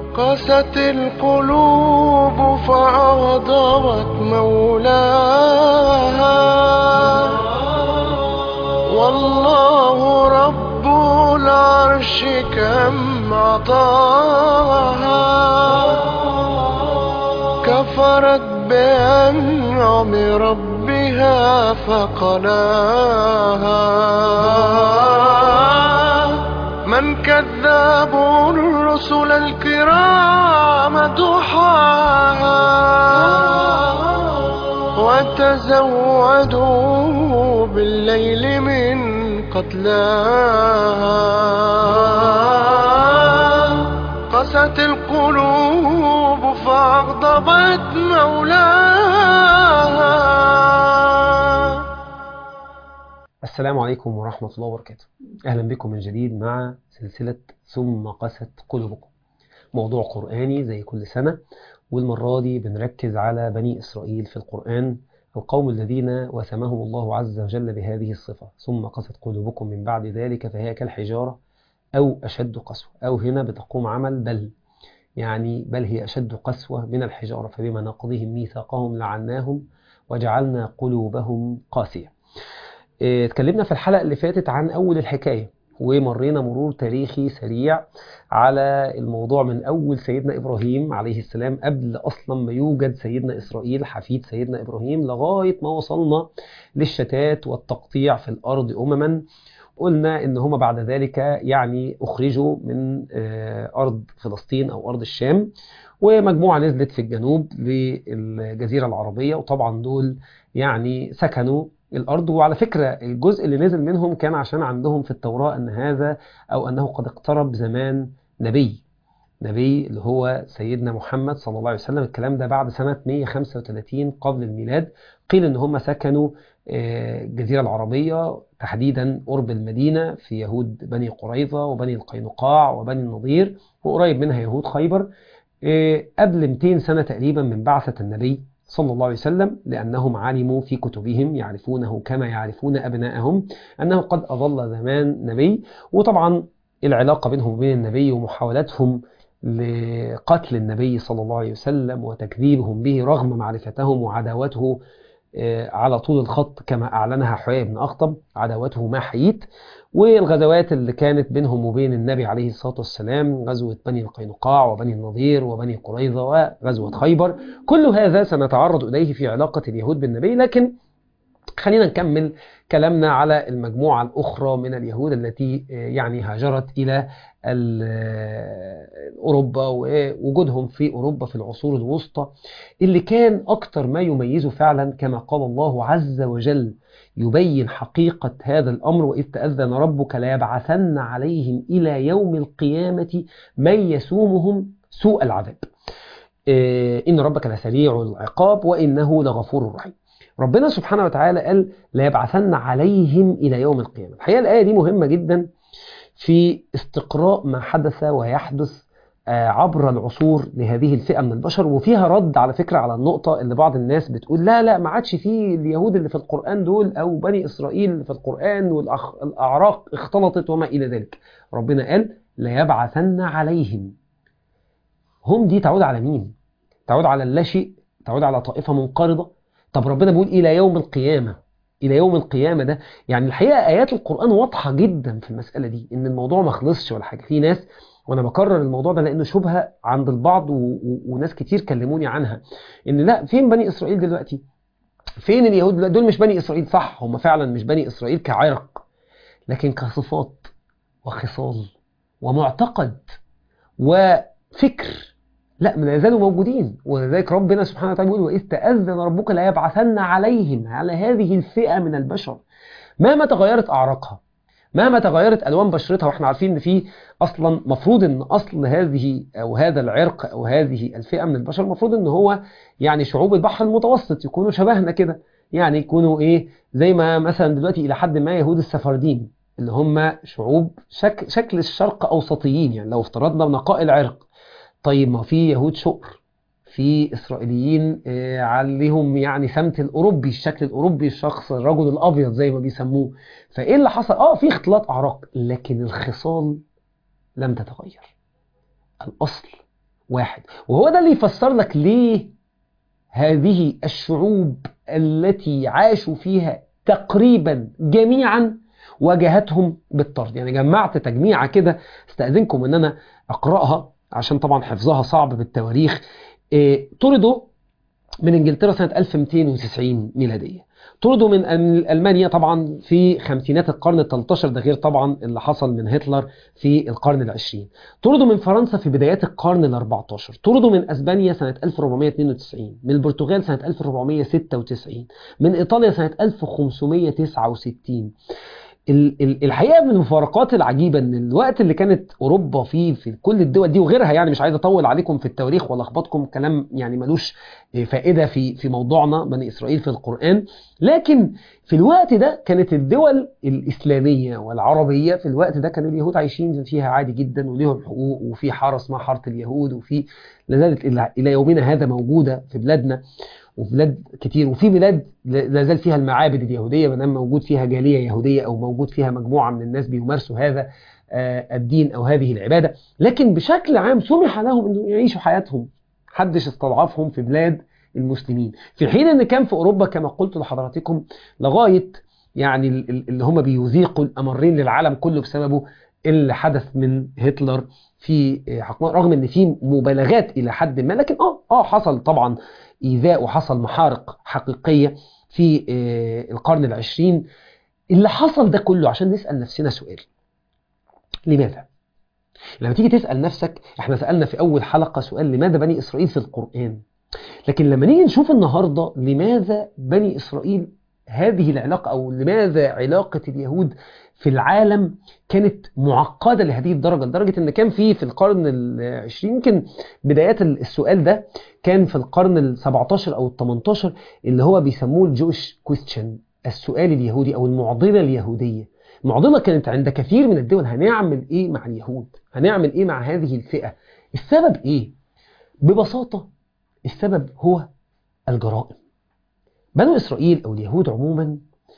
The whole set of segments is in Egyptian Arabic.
قست القلوب فأغضبت مولاها والله رب العرش كم عطاها كفرت بأنعم ربها فقلاها من كذاب الرسل الكرام دحاها وتزودوا بالليل من قتلاها قست القلوب فأغضبت مولاها السلام عليكم ورحمة الله وبركاته أهلا بكم من جديد مع سلسلة ثم قست قلوبكم موضوع قرآني زي كل سنة والمرة دي بنركز على بني إسرائيل في القرآن القوم الذين وسمهم الله عز وجل بهذه الصفة ثم قست قلوبكم من بعد ذلك فهي كالحجارة أو أشد قسوة أو هنا بتقوم عمل بل يعني بل هي أشد قسوة من الحجارة فبما نقضهم ميثاقهم لعناهم وجعلنا قلوبهم قاسية اتكلمنا في الحلقة اللي فاتت عن أول الحكاية ومرينا مرور تاريخي سريع على الموضوع من أول سيدنا إبراهيم عليه السلام قبل أصلا ما يوجد سيدنا إسرائيل حفيد سيدنا إبراهيم لغاية ما وصلنا للشتات والتقطيع في الأرض أمما قلنا إن هما بعد ذلك يعني أخرجوا من أرض فلسطين أو أرض الشام ومجموعة نزلت في الجنوب للجزيرة العربية وطبعا دول يعني سكنوا الأرض وعلى فكرة الجزء اللي نزل منهم كان عشان عندهم في التوراة أن هذا أو أنه قد اقترب زمان نبي نبي اللي هو سيدنا محمد صلى الله عليه وسلم الكلام ده بعد سنة 135 قبل الميلاد قيل أن هم سكنوا الجزيرة العربية تحديدا قرب المدينة في يهود بني قريظة وبني القينقاع وبني النضير وقريب منها يهود خيبر قبل 200 سنة تقريبا من بعثة النبي صلى الله عليه وسلم لأنهم علموا في كتبهم يعرفونه كما يعرفون أبناءهم أنه قد أظل زمان نبي وطبعا العلاقة بينهم وبين النبي ومحاولتهم لقتل النبي صلى الله عليه وسلم وتكذيبهم به رغم معرفتهم وعداوته على طول الخط كما أعلنها حيي بن أخطب عداوته ما حييت والغزوات اللي كانت بينهم وبين النبي عليه الصلاة والسلام غزوة بني القينقاع وبني النضير وبني قريظة وغزوة خيبر كل هذا سنتعرض إليه في علاقة اليهود بالنبي لكن خلينا نكمل كلامنا على المجموعة الأخرى من اليهود التي يعني هاجرت إلى أوروبا ووجودهم في أوروبا في العصور الوسطى اللي كان أكتر ما يميزه فعلا كما قال الله عز وجل يبين حقيقة هذا الأمر وإذ تأذن ربك ليبعثن عليهم إلى يوم القيامة من يسومهم سوء العذاب إن ربك لسريع العقاب وإنه لغفور رحيم ربنا سبحانه وتعالى قال ليبعثن عليهم إلى يوم القيامة الحقيقة الآية دي مهمة جدا في استقراء ما حدث ويحدث عبر العصور لهذه الفئة من البشر وفيها رد على فكرة على النقطة اللي بعض الناس بتقول لا لا ما عادش فيه اليهود اللي في القرآن دول أو بني إسرائيل اللي في القرآن والأعراق اختلطت وما إلى ذلك ربنا قال ليبعثن عليهم هم دي تعود على مين؟ تعود على اللاشيء تعود على طائفة منقرضة طب ربنا بيقول إلى يوم القيامة إلى يوم القيامة ده يعني الحقيقة آيات القرآن واضحة جدا في المسألة دي إن الموضوع ما خلصش ولا حاجة في ناس وانا بكرر الموضوع ده لانه شبهه عند البعض و... و... وناس كتير كلموني عنها ان لا فين بني اسرائيل دلوقتي فين اليهود دلوقتي؟ دول مش بني اسرائيل صح هم فعلا مش بني اسرائيل كعرق لكن كصفات وخصال ومعتقد وفكر لا ما يزالوا موجودين ولذلك ربنا سبحانه وتعالى يقول واذ تاذن ربك ليبعثن عليهم على هذه الفئه من البشر مهما تغيرت اعراقها مهما تغيرت الوان بشرتها واحنا عارفين ان في اصلا مفروض ان اصل هذه او هذا العرق او هذه الفئه من البشر المفروض ان هو يعني شعوب البحر المتوسط يكونوا شبهنا كده يعني يكونوا ايه زي ما مثلا دلوقتي الى حد ما يهود السفاردين اللي هم شعوب شك شكل الشرق اوسطيين يعني لو افترضنا نقاء العرق طيب ما في يهود شقر في اسرائيليين آه، عليهم يعني سمت الاوروبي الشكل الاوروبي الشخص الرجل الابيض زي ما بيسموه فايه اللي حصل اه في اختلاط اعراق لكن الخصال لم تتغير الاصل واحد وهو ده اللي يفسر لك ليه هذه الشعوب التي عاشوا فيها تقريبا جميعا واجهتهم بالطرد يعني جمعت تجميعة كده استأذنكم ان انا اقرأها عشان طبعا حفظها صعب بالتواريخ إيه طردوا من انجلترا سنة 1290 ميلادية طردوا من ألمانيا طبعا في خمسينات القرن ال 13 ده غير طبعا اللي حصل من هتلر في القرن العشرين طردوا من فرنسا في بدايات القرن ال 14 طردوا من أسبانيا سنة 1492 من البرتغال سنة 1496 من إيطاليا سنة 1569 الحقيقه من المفارقات العجيبه ان الوقت اللي كانت اوروبا فيه في كل الدول دي وغيرها يعني مش عايز اطول عليكم في التواريخ ولا اخبطكم كلام يعني ملوش فائده في في موضوعنا بني اسرائيل في القران لكن في الوقت ده كانت الدول الاسلاميه والعربيه في الوقت ده كانوا اليهود عايشين فيها عادي جدا وليهم حقوق وفي حاره اسمها حاره اليهود وفي لازالت الى يومنا هذا موجوده في بلادنا وفي بلاد كتير وفي بلاد لا زال فيها المعابد اليهودية ما دام موجود فيها جالية يهودية أو موجود فيها مجموعة من الناس بيمارسوا هذا الدين أو هذه العبادة لكن بشكل عام سمح لهم أنهم يعيشوا حياتهم حدش استضعفهم في بلاد المسلمين في حين أن كان في أوروبا كما قلت لحضراتكم لغاية يعني اللي هم بيذيقوا الأمرين للعالم كله بسببه اللي حدث من هتلر في حكم رغم ان في مبالغات الى حد ما لكن اه اه حصل طبعا ايذاء وحصل محارق حقيقيه في القرن العشرين اللي حصل ده كله عشان نسال نفسنا سؤال لماذا لما تيجي تسال نفسك احنا سالنا في اول حلقه سؤال لماذا بني اسرائيل في القران لكن لما نيجي نشوف النهارده لماذا بني اسرائيل هذه العلاقه او لماذا علاقه اليهود في العالم كانت معقده لهذه الدرجه لدرجه ان كان في في القرن العشرين يمكن بدايات السؤال ده كان في القرن ال 17 او ال 18 اللي هو بيسموه الجوش كويستشن السؤال اليهودي او المعضله اليهوديه المعضله كانت عند كثير من الدول هنعمل ايه مع اليهود هنعمل ايه مع هذه الفئه السبب ايه ببساطه السبب هو الجرائم بنو اسرائيل او اليهود عموما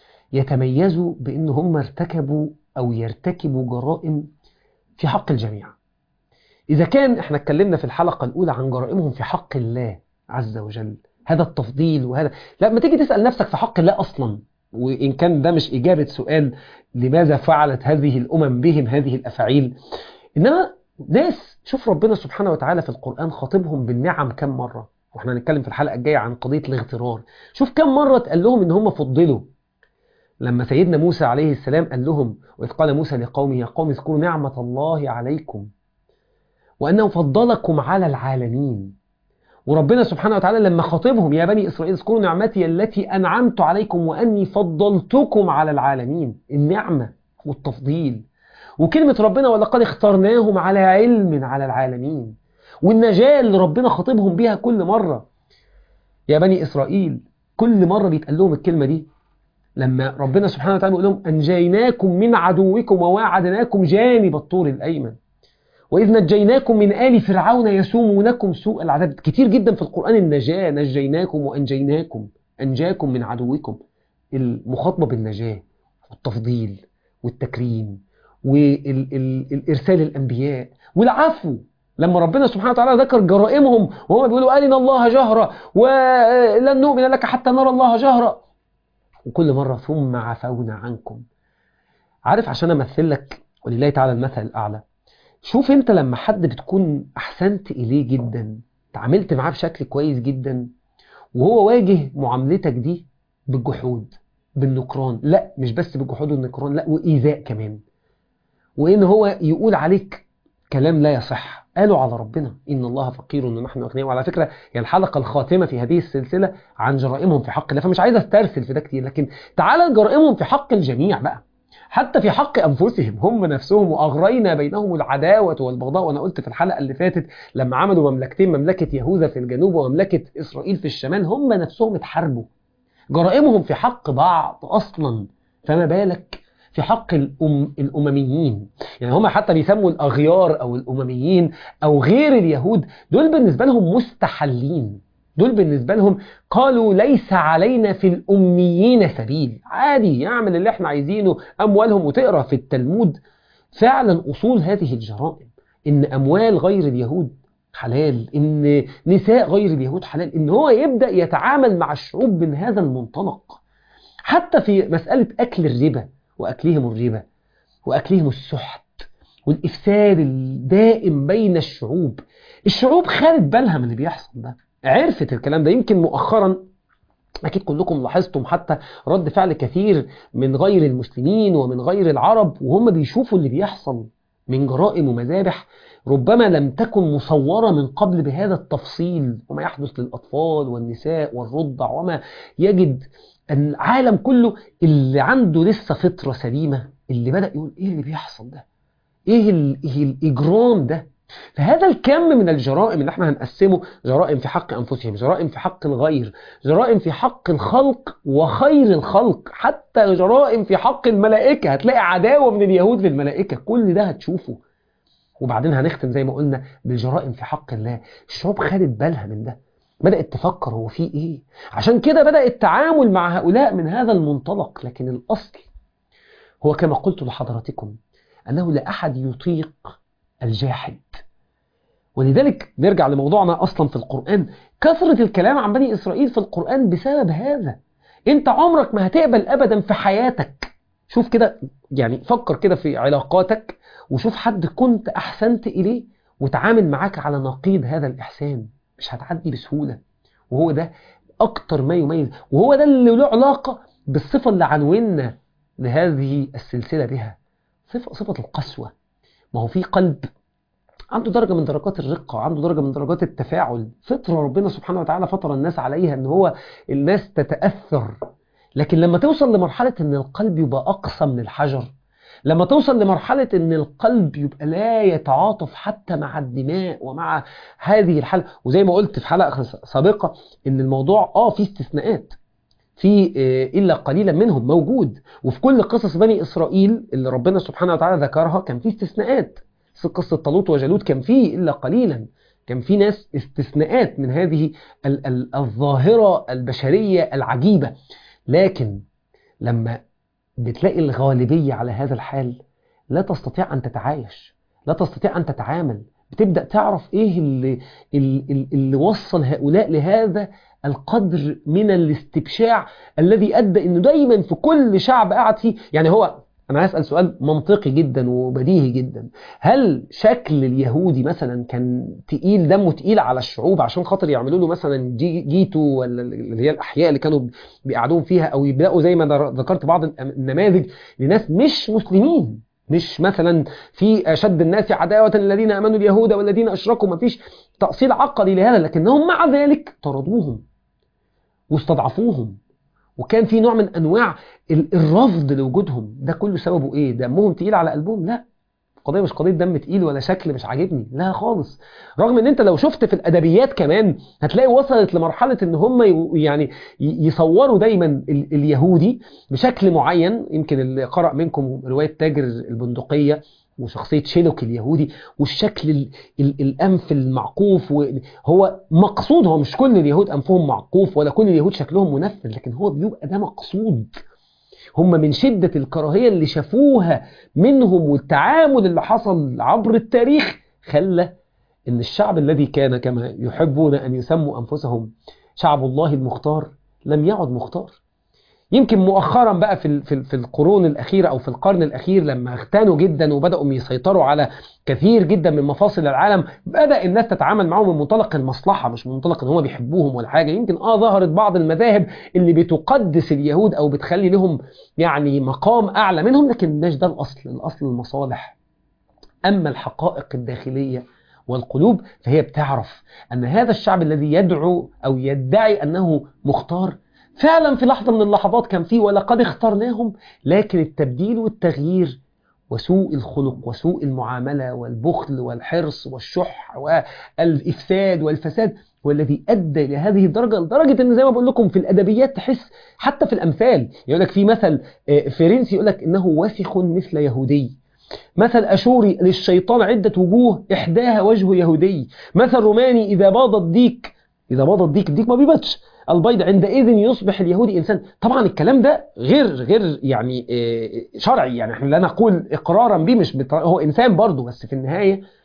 يتميزوا بأن هم ارتكبوا أو يرتكبوا جرائم في حق الجميع إذا كان احنا اتكلمنا في الحلقة الأولى عن جرائمهم في حق الله عز وجل هذا التفضيل وهذا لا ما تيجي تسأل نفسك في حق الله أصلا وإن كان ده مش إجابة سؤال لماذا فعلت هذه الأمم بهم هذه الأفاعيل إنما ناس شوف ربنا سبحانه وتعالى في القرآن خاطبهم بالنعم كم مرة واحنا هنتكلم في الحلقة الجاية عن قضية الاغترار شوف كم مرة اتقال لهم إن هم فضلوا لما سيدنا موسى عليه السلام قال لهم وإذ قال موسى لقومه يا قوم اذكروا نعمة الله عليكم وأنه فضلكم على العالمين وربنا سبحانه وتعالى لما خاطبهم يا بني إسرائيل اذكروا نعمتي التي أنعمت عليكم وأني فضلتكم على العالمين النعمة والتفضيل وكلمة ربنا ولقد اخترناهم على علم على العالمين والنجاة اللي ربنا خاطبهم بيها كل مرة يا بني إسرائيل كل مرة بيتقال لهم الكلمة دي لما ربنا سبحانه وتعالى يقول لهم أنجيناكم من عدوكم وواعدناكم جانب الطور الأيمن وإذ نجيناكم من آل فرعون يسومونكم سوء العذاب كتير جدا في القرآن النجاة نجيناكم وأنجيناكم أنجاكم من عدوكم المخاطبة بالنجاة والتفضيل والتكريم والإرسال الأنبياء والعفو لما ربنا سبحانه وتعالى ذكر جرائمهم وهم بيقولوا أرنا الله جهرة ولن نؤمن لك حتى نرى الله جهرة وكل مرة ثم عفونا عنكم عارف عشان أمثل لك ولله تعالى المثل الأعلى شوف انت لما حد بتكون أحسنت إليه جدا تعاملت معاه بشكل كويس جدا وهو واجه معاملتك دي بالجحود بالنكران لا مش بس بالجحود والنكران لا وإيذاء كمان وإن هو يقول عليك كلام لا يصح قالوا على ربنا إن الله فقير ونحن أغنياء وعلى فكرة هي الحلقة الخاتمة في هذه السلسلة عن جرائمهم في حق الله فمش عايز استرسل في ده كتير لكن تعالى جرائمهم في حق الجميع بقى حتى في حق أنفسهم هم نفسهم وأغرينا بينهم العداوة والبغضاء وأنا قلت في الحلقة اللي فاتت لما عملوا مملكتين مملكة يهوذا في الجنوب ومملكة إسرائيل في الشمال هم نفسهم اتحاربوا جرائمهم في حق بعض أصلا فما بالك في حق الأم الأمميين يعني هم حتى بيسموا الأغيار أو الأمميين أو غير اليهود دول بالنسبة لهم مستحلين دول بالنسبة لهم قالوا ليس علينا في الأميين سبيل عادي يعمل اللي احنا عايزينه أموالهم وتقرأ في التلمود فعلا أصول هذه الجرائم إن أموال غير اليهود حلال ان نساء غير اليهود حلال ان هو يبدا يتعامل مع الشعوب من هذا المنطلق حتى في مساله اكل الربا واكلهم الربا واكلهم السحت والافساد الدائم بين الشعوب الشعوب خدت بالها من اللي بيحصل ده عرفت الكلام ده يمكن مؤخرا أكيد كلكم لاحظتم حتى رد فعل كثير من غير المسلمين ومن غير العرب وهم بيشوفوا اللي بيحصل من جرائم ومذابح ربما لم تكن مصورة من قبل بهذا التفصيل وما يحدث للأطفال والنساء والرضع وما يجد العالم كله اللي عنده لسه فطرة سليمة اللي بدأ يقول إيه اللي بيحصل ده إيه, ال... إيه الإجرام ده فهذا الكم من الجرائم اللي احنا هنقسمه جرائم في حق أنفسهم جرائم في حق الغير جرائم في حق الخلق وخير الخلق حتى جرائم في حق الملائكة هتلاقي عداوة من اليهود للملائكة كل ده هتشوفه وبعدين هنختم زي ما قلنا بالجرائم في حق الله الشعوب خدت بالها من ده بدأت تفكر هو في ايه عشان كده بدأ التعامل مع هؤلاء من هذا المنطلق لكن الأصل هو كما قلت لحضراتكم أنه لا أحد يطيق الجاحد ولذلك نرجع لموضوعنا أصلا في القرآن كثرة الكلام عن بني إسرائيل في القرآن بسبب هذا أنت عمرك ما هتقبل أبدا في حياتك شوف كده يعني فكر كده في علاقاتك وشوف حد كنت أحسنت إليه وتعامل معاك على نقيض هذا الإحسان مش هتعدي بسهولة وهو ده أكتر ما يميز وهو ده اللي له علاقة بالصفة اللي عنونا لهذه السلسلة بها صفة, صفة القسوة ما هو في قلب عنده درجة من درجات الرقة عنده درجة من درجات التفاعل فطرة ربنا سبحانه وتعالى فطر الناس عليها ان هو الناس تتأثر لكن لما توصل لمرحلة ان القلب يبقى أقصى من الحجر لما توصل لمرحلة ان القلب يبقى لا يتعاطف حتى مع الدماء ومع هذه الحالة وزي ما قلت في حلقة سابقة ان الموضوع اه في استثناءات في إلا قليلا منهم موجود وفي كل قصص بني إسرائيل اللي ربنا سبحانه وتعالى ذكرها كان في استثناءات قصة طالوت وجالوت كان فيه إلا قليلا كان في ناس استثناءات من هذه ال ال الظاهرة البشرية العجيبة لكن لما بتلاقي الغالبية على هذا الحال لا تستطيع أن تتعايش لا تستطيع أن تتعامل بتبدأ تعرف إيه اللي, اللي, اللي وصل هؤلاء لهذا القدر من الاستبشاع الذي أدى أنه دايما في كل شعب قاعد فيه يعني هو أنا هسأل سؤال منطقي جدا وبديهي جدا هل شكل اليهودي مثلا كان تقيل دمه تقيل على الشعوب عشان خاطر يعملوا له مثلا جي جيتو ولا اللي هي الأحياء اللي كانوا بيقعدون فيها أو يبدأوا زي ما ذكرت بعض النماذج لناس مش مسلمين مش مثلا في أشد الناس عداوة الذين أمنوا اليهود والذين أشركوا ما فيش تأصيل عقدي لهذا لكنهم مع ذلك طردوهم واستضعفوهم وكان في نوع من انواع الرفض لوجودهم ده كله سببه ايه دمهم تقيل على قلبهم لا القضيه مش قضيه دم تقيل ولا شكل مش عاجبني لا خالص رغم ان انت لو شفت في الادبيات كمان هتلاقي وصلت لمرحله ان هم يعني يصوروا دايما اليهودي بشكل معين يمكن اللي قرأ منكم روايه تاجر البندقيه وشخصية شيلوك اليهودي والشكل ال ال الأنف المعقوف هو مقصود هو مش كل اليهود أنفهم معقوف ولا كل اليهود شكلهم منفذ لكن هو بيبقى ده مقصود هم من شدة الكراهية اللي شافوها منهم والتعامل اللي حصل عبر التاريخ خلى ان الشعب الذي كان كما يحبون أن يسموا أنفسهم شعب الله المختار لم يعد مختار يمكن مؤخرا بقى في في في القرون الاخيره او في القرن الاخير لما اغتنوا جدا وبداوا يسيطروا على كثير جدا من مفاصل العالم بدا الناس تتعامل معاهم من منطلق المصلحه مش من منطلق ان هم بيحبوهم ولا حاجه يمكن اه ظهرت بعض المذاهب اللي بتقدس اليهود او بتخلي لهم يعني مقام اعلى منهم لكن مش ده الاصل الاصل المصالح اما الحقائق الداخليه والقلوب فهي بتعرف ان هذا الشعب الذي يدعو او يدعي انه مختار فعلا في لحظة من اللحظات كان فيه ولقد اخترناهم لكن التبديل والتغيير وسوء الخلق وسوء المعاملة والبخل والحرص والشح والإفساد والفساد والذي أدى إلى هذه الدرجة لدرجة أن زي ما بقول لكم في الأدبيات تحس حتى في الأمثال يقول لك في مثل فرنسي يقول لك إنه وسخ مثل يهودي مثل أشوري للشيطان عدة وجوه إحداها وجه يهودي مثل روماني إذا باض الديك إذا باض الديك الديك ما بيباتش البيض عندئذ يصبح اليهودي إنسان طبعا الكلام ده غير غير يعني شرعي يعني احنا لا نقول إقرارا به مش بط... هو إنسان برضه بس في النهاية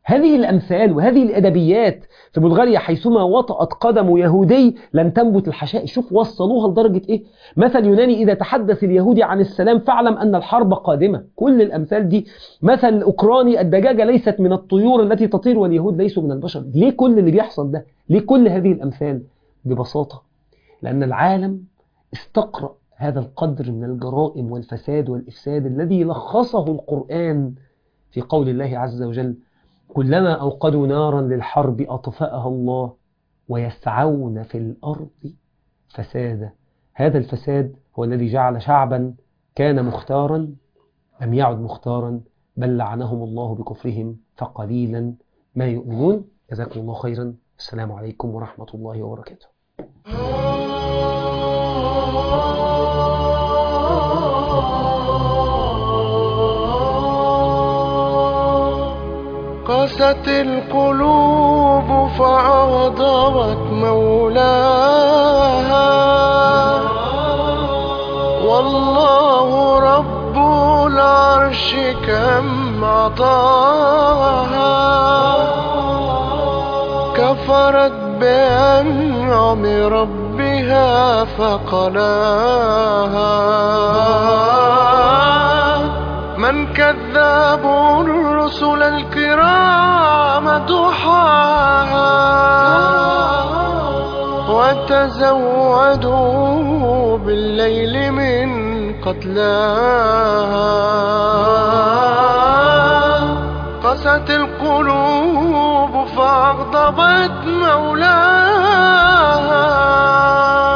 هذه الأمثال وهذه الأدبيات في بلغاريا حيثما وطأت قدم يهودي لن تنبت الحشائش شوف وصلوها لدرجة إيه مثل يوناني إذا تحدث اليهودي عن السلام فاعلم أن الحرب قادمة كل الأمثال دي مثل أوكراني الدجاجة ليست من الطيور التي تطير واليهود ليسوا من البشر ليه كل اللي بيحصل ده ليه كل هذه الأمثال ببساطة لأن العالم استقرأ هذا القدر من الجرائم والفساد والإفساد الذي لخصه القرآن في قول الله عز وجل كلما أوقدوا نارا للحرب أطفأها الله ويسعون في الأرض فسادا هذا الفساد هو الذي جعل شعبا كان مختارا لم يعد مختارا بل لعنهم الله بكفرهم فقليلا ما يؤمنون جزاكم الله خيرا السلام عليكم ورحمة الله وبركاته قست القلوب فأغضبت مولاها والله رب العرش كم عطاها كفرت بأنعم ربها فقلاها من كذاب الرسل الكرام دحاها وتزودوا بالليل من قتلاها قست القلوب فأغضبت مولاها